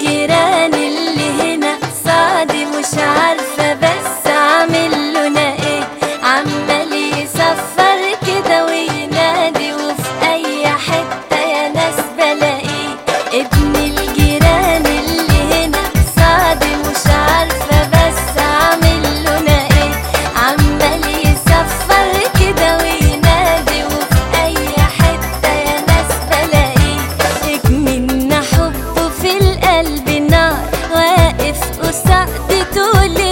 الجيران اللي هنا صادي مش عارفة بس عامل لنا ايه عمال يصفر كده وينادي وفي اي حتة يا ناس بلاقيه ابن الجيران اللي هنا صادي مش عارفة بس عامل لنا ايه عمال يصفر كده وينادي وفي اي حتة يا ناس بلاقيه اجملنا حبه في القلب نار واقف قصاد طول